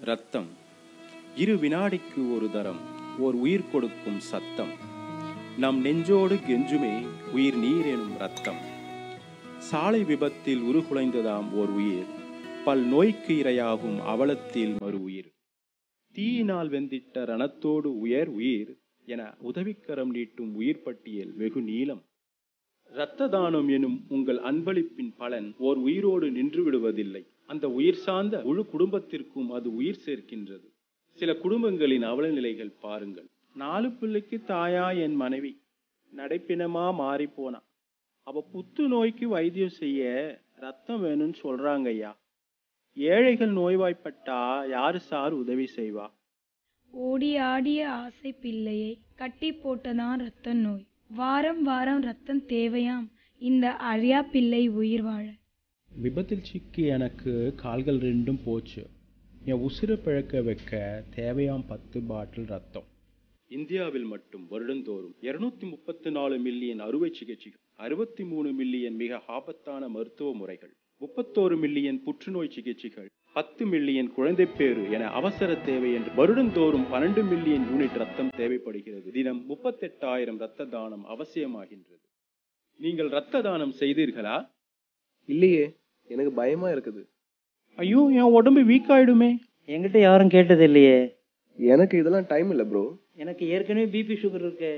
ரத்தம் இரு வினாடிக்கு ஒரு தரம் ஓர் உயிர் கொடுக்கும் சத்தம் நம் நெஞ்சோடு கெஞ்சுமே உயிர் நீர் எனும் ரத்தம் சாலை விபத்தில் உருகுலைந்ததாம் ஓர் உயிர் பல் நோய்க்கு இரையாகும் அவலத்தில் மறு உயிர் தீயினால் வெந்திட்ட ரணத்தோடு உயர் உயிர் என உதவிக்கரம் நீட்டும் உயிர் பட்டியல் வெகு நீளம் இரத்த தானம் எனும் உங்கள் அன்பளிப்பின் பலன் ஓர் உயிரோடு நின்று விடுவதில்லை அந்த உயிர் சார்ந்த முழு குடும்பத்திற்கும் அது உயிர் சேர்க்கின்றது சில குடும்பங்களின் அவல நிலைகள் பாருங்கள் நாலு பிள்ளைக்கு தாயா என் மனைவி நடைப்பினமா மாறி போனா அவ புத்து நோய்க்கு வைத்தியம் செய்ய ரத்தம் வேணும்னு சொல்றாங்க ஐயா ஏழைகள் நோய்வாய்ப்பட்டா யாரு சார் உதவி செய்வா ஓடி ஆடிய ஆசை பிள்ளையை கட்டி போட்டதான் ரத்த நோய் வாரம் வாரம் ரத்தம் தேவையாம் இந்த அழியா பிள்ளை உயிர் வாழ விபத்தில் சிக்கி எனக்கு கால்கள் ரெண்டும் போச்சு என் உசிரை பிழக்க வைக்க தேவையாம் பத்து பாட்டில் ரத்தம் இந்தியாவில் மட்டும் வருடந்தோறும் இருநூத்தி முப்பத்தி நாலு மில்லியன் அறுவை சிகிச்சைகள் அறுபத்தி மூணு மில்லியன் மிக ஆபத்தான மருத்துவ முறைகள் முப்பத்தோரு மில்லியன் புற்றுநோய் சிகிச்சைகள் பத்து மில்லியன் குழந்தைப்பேறு என அவசர தேவை என்று வருடந்தோறும் பன்னெண்டு மில்லியன் யூனிட் ரத்தம் தேவைப்படுகிறது தினம் முப்பத்தெட்டாயிரம் ரத்த தானம் அவசியமாகின்றது நீங்கள் ரத்த தானம் செய்தீர்களா இல்லையே எனக்கு பயமா இருக்குது ஐயோ என் உடம்பு வீக் ஆயிடுமே என்கிட்ட யாரும் கேட்டது இல்லையே எனக்கு இதெல்லாம் டைம் இல்லை ப்ரோ எனக்கு ஏற்கனவே பிபி சுகர் இருக்கு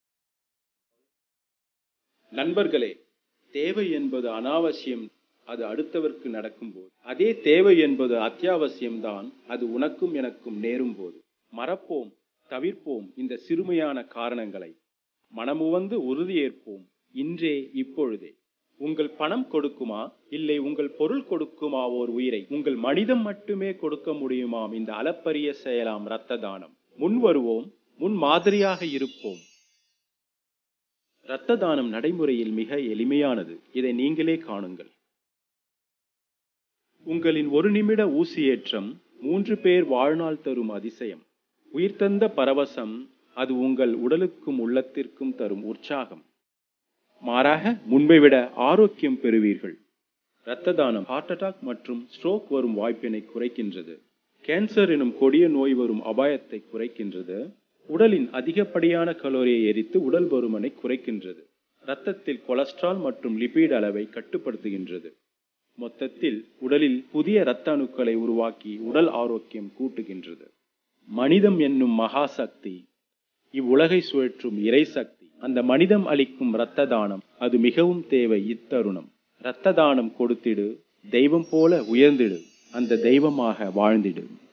நண்பர்களே தேவை என்பது அனாவசியம் அது அடுத்தவருக்கு நடக்கும்போது அதே தேவை என்பது அத்தியாவசியம்தான் அது உனக்கும் எனக்கும் நேரும் போது மறப்போம் தவிர்ப்போம் இந்த சிறுமையான காரணங்களை மனமுவந்து உறுதியேற்போம் இன்றே இப்பொழுதே உங்கள் பணம் கொடுக்குமா இல்லை உங்கள் பொருள் கொடுக்குமா ஓர் உயிரை உங்கள் மனிதம் மட்டுமே கொடுக்க முடியுமாம் இந்த அளப்பரிய செயலாம் இரத்த தானம் முன் வருவோம் முன் மாதிரியாக இருப்போம் இரத்த தானம் நடைமுறையில் மிக எளிமையானது இதை நீங்களே காணுங்கள் உங்களின் ஒரு நிமிட ஊசியேற்றம் மூன்று பேர் வாழ்நாள் தரும் அதிசயம் உயிர்த்தந்த பரவசம் அது உங்கள் உடலுக்கும் உள்ளத்திற்கும் தரும் உற்சாகம் மாறாக முன்பை விட ஆரோக்கியம் பெறுவீர்கள் இரத்த தானம் ஹார்ட் அட்டாக் மற்றும் ஸ்ட்ரோக் வரும் வாய்ப்பினை குறைக்கின்றது கேன்சர் எனும் கொடிய நோய் வரும் அபாயத்தை குறைக்கின்றது உடலின் அதிகப்படியான கலோரியை எரித்து உடல் பருமனை குறைக்கின்றது இரத்தத்தில் கொலஸ்ட்ரால் மற்றும் லிபிட் அளவை கட்டுப்படுத்துகின்றது மொத்தத்தில் உடலில் புதிய இரத்த அணுக்களை உருவாக்கி உடல் ஆரோக்கியம் கூட்டுகின்றது மனிதம் என்னும் மகாசக்தி இவ்வுலகை சுழற்றும் இறை சக்தி அந்த மனிதம் அளிக்கும் இரத்த தானம் அது மிகவும் தேவை இத்தருணம் இரத்த தானம் கொடுத்திடு தெய்வம் போல உயர்ந்திடு அந்த தெய்வமாக வாழ்ந்திடு